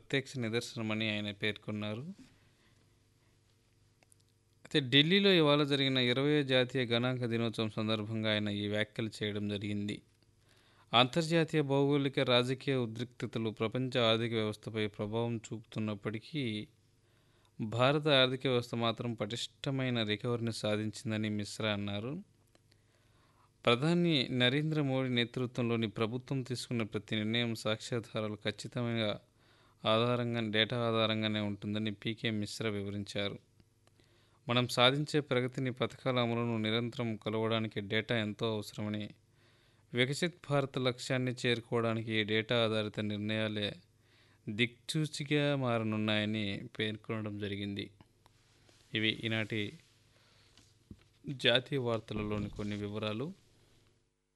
ప్రత్యక్ష నిదర్శనమని ఆయన పేర్కొన్నారు అయితే ఢిల్లీలో ఇవాళ జరిగిన ఇరవై జాతీయ గణాంక దినోత్సవం సందర్భంగా ఆయన ఈ వ్యాఖ్యలు చేయడం జరిగింది అంతర్జాతీయ భౌగోళిక రాజకీయ ఉద్రిక్తతలు ప్రపంచ ఆర్థిక వ్యవస్థపై ప్రభావం చూపుతున్నప్పటికీ భారత ఆర్థిక వ్యవస్థ మాత్రం పటిష్టమైన రికవరీని సాధించిందని మిశ్రా అన్నారు ప్రధాని నరేంద్ర మోడీ నేతృత్వంలోని ప్రభుత్వం తీసుకున్న ప్రతి నిర్ణయం సాక్ష్యాధారాలు ఖచ్చితమైన ఆధారంగా డేటా ఆధారంగానే ఉంటుందని పీకే మిశ్రా వివరించారు మనం సాధించే ప్రగతిని పథకాల అమలును నిరంతరం కొలవడానికి డేటా ఎంతో అవసరమని వికసిత్ భారత్ లక్ష్యాన్ని చేరుకోవడానికి ఈ డేటా ఆధారిత నిర్ణయాలే దిక్చూచిగా మారనున్నాయని పేర్కొనడం జరిగింది ఇవి ఈనాటి జాతీయ వార్తలలోని కొన్ని వివరాలు